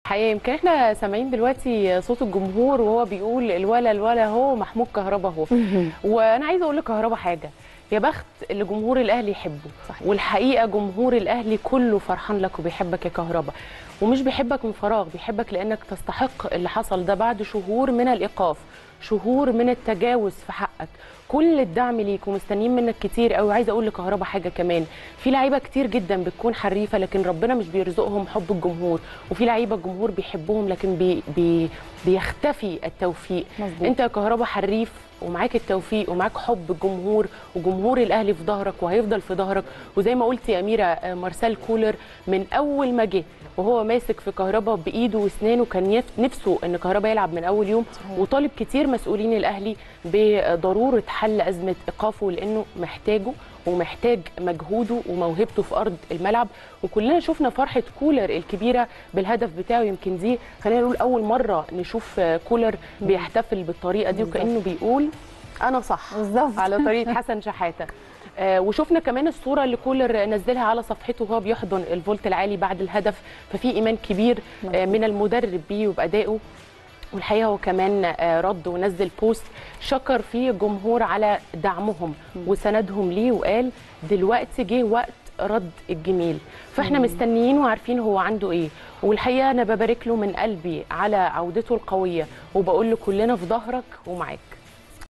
حقيقة يمكن احنا سامعين دلوقتي صوت الجمهور وهو بيقول الولا الولا هو محمود كهربا هو وانا عايزه اقول لكهربا حاجه يا بخت اللي جمهور الاهلي يحبه صحيح. والحقيقه جمهور الاهلي كله فرحان لك وبيحبك يا كهربا ومش بيحبك من فراغ بيحبك لانك تستحق اللي حصل ده بعد شهور من الايقاف شهور من التجاوز في حقك كل الدعم ليك ومستنيين منك كتير قوي وعايزه اقول لكهربا حاجه كمان في لعيبه كتير جدا بتكون حريفه لكن ربنا مش بيرزقهم حب الجمهور وفي لعيبه الجمهور بيحبهم لكن بي بي بيختفي التوفيق مظبوط. انت يا كهربا حريف ومعاك التوفيق ومعاك حب الجمهور وجمهور الاهلي في ظهرك وهيفضل في ظهرك وزي ما قلت يا اميره آه، مارسيل كولر من اول ما جه وهو ماسك في كهربا بايده واسنانه كان يف- نفسه ان كهربا يلعب من اول يوم صحيح. وطالب كتير مسؤولين الاهلي بضروره حل ازمه ايقافه لانه محتاجه ومحتاج مجهوده وموهبته في ارض الملعب وكلنا شفنا فرحه كولر الكبيره بالهدف بتاعه يمكن دي خلينا نقول اول مره نشوف آه، كولر بيحتفل بالطريقه دي بالظبط. وكانه بيقول انا صح بالظبط. على طريقه حسن شحاته آه، وشفنا كمان الصوره اللي كولر نزلها على صفحته وهو بيحضن الفولت العالي بعد الهدف ففي ايمان كبير آه، من المدرب بيه وبادائه والحقيقه هو كمان آه، رد ونزل بوست شكر فيه الجمهور على دعمهم وسندهم ليه وقال دلوقتي جه وقت رد الجميل فاحنا مستنيين وعارفين هو عنده ايه والحقيقه انا ببارك له من قلبي على عودته القويه وبقول له كلنا في ظهرك ومعاك